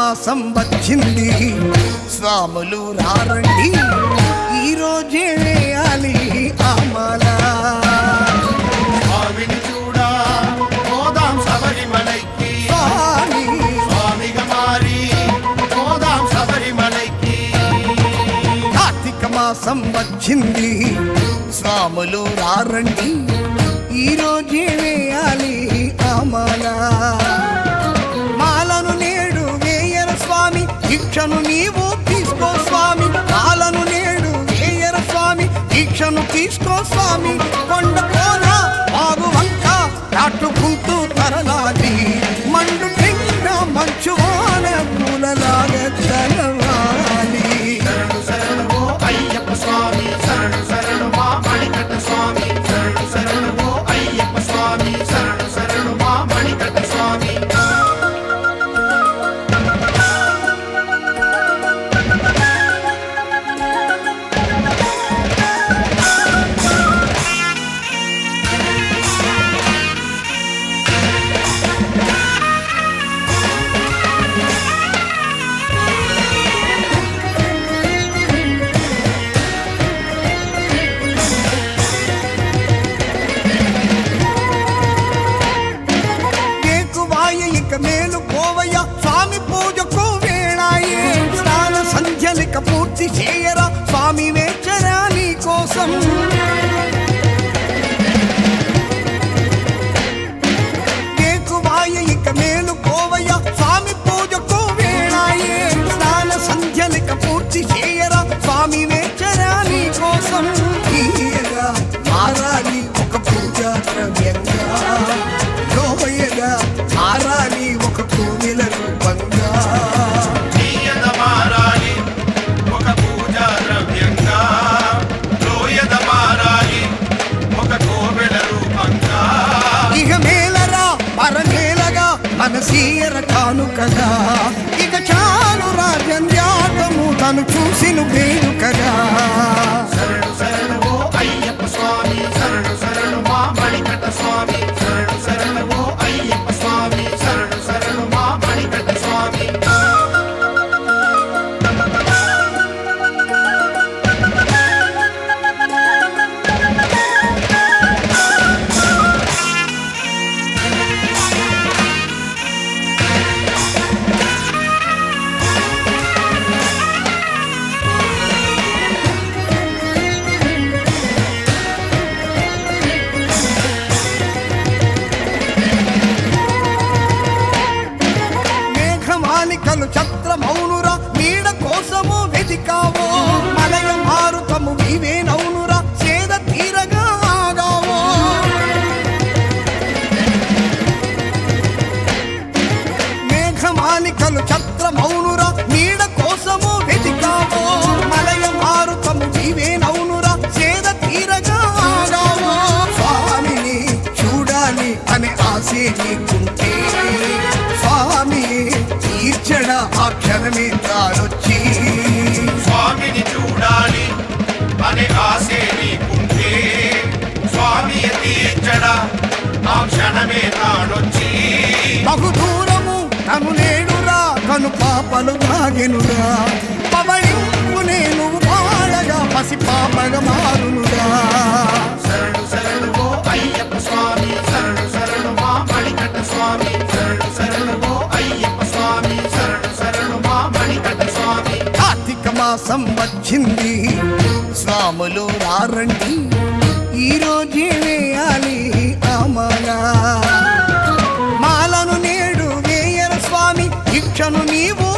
మాసం వచ్చింది స్వాములు రారండి ఈ రోజే వేయాలి ఆమాల స్వామిని చూడా పోదాం శబరిమలైకి స్వామి స్వామిగా మారి పోదాం శబరిమలైకి కార్తీక మాసం వచ్చింది స్వాములు రారండి ఈ రోజే వేయాలి ఆమాల మాలను నేడు వేయర స్వామి దీక్షను నీవు తీసుకో స్వామి మాలను నేడు వేయర స్వామి దీక్షను తీసుకో స్వామి కొండ కోన ఆగు వంక దాటుకుంటూ తరలాలి మండు నిండ మంచు వాన పూలలాగా తలవాలి శరణు శరణు ఓ అయ్యప్ప స్వామి శరణు శరణు మా మణికట్ట స్వామి శరణు శరణు ఓ అయ్యప్ప స్వామి శరణు శరణు మా మణికట్ట స్వామి ఏకువాయ ఇక మేలు పోవయ్య స్వామి పూజకు వేళాయే స్నాన సంధ్యలిక పూర్తి చేయరా స్వామి వేచరా నీ కోసం ఏకువాయ ఇక మేలు పోవయ్య స్వామి పూజకు వేళాయే స్నాన సంధ్యలిక పూర్తి చేయరా స్వామి వేచరా నీ కోసం తీయగా మారాలి ఒక పూజా ద్రవ్యంగా లోయగా మారాలి ఒక కోవిల రూపంగా తీయద మారాలి ఒక పూజా ద్రవ్యంగా లోయద మారాలి ఒక కోవెల రూపంగా ఇక మేలరా పరమేలగా మనసీయర కానుకగా ఇక చాలు రాజన్యాటము తను చూసిన వేడుకగా శరణు శరణు ఓ అయ్యప్ప స్వామి శరణు శరణు మా మణికట్ట స్వామి శరణు శరణు ఓ అయ్యప్ప స్వామి శరణు శరణు మా మణికట్ట స్వామి మేఘమాలికలు ఛత్రమౌనురా నీడ కోసము వెతికావో మలయ మారుతము నీవేనౌనురా చేద తీరగా ఆగావో మేఘమాలికలు ఛత్రమౌనురా నీడ కోసము వెతికావో మలయ మారుతము నీవేనౌనురా చేద తీరగా ఆగావో స్వామిని చూడాలి అనే ఆశే నీకుంటే స్వామి తీర్చడ ఆ క్షణమే తానొచ్చి స్వామిని చూడాలి అనే ఆశే నీకుంటే స్వామి తీర్చడా ఆ క్షణమే తాడొచ్చి బహు దూరము తను నేడురా కను పాపలు దాగెనురా పవళింపు నేను పాడగా పసి పాపగా మారునురా శరణు శరణు ఓ అయ్యప్ప స్వామి శరణు శరణు మా మణికట్ట స్వామి శరణు శరణు ఓ అయ్యప్ప స్వామి శరణు శరణు మా మణికట్ట స్వామి కార్తీక మాసం వచ్చింది స్వాములు రారండి ఈ రోజే వేయాలి ఆమాల మాలను నేడు వేయర స్వామి దీక్షను నీవు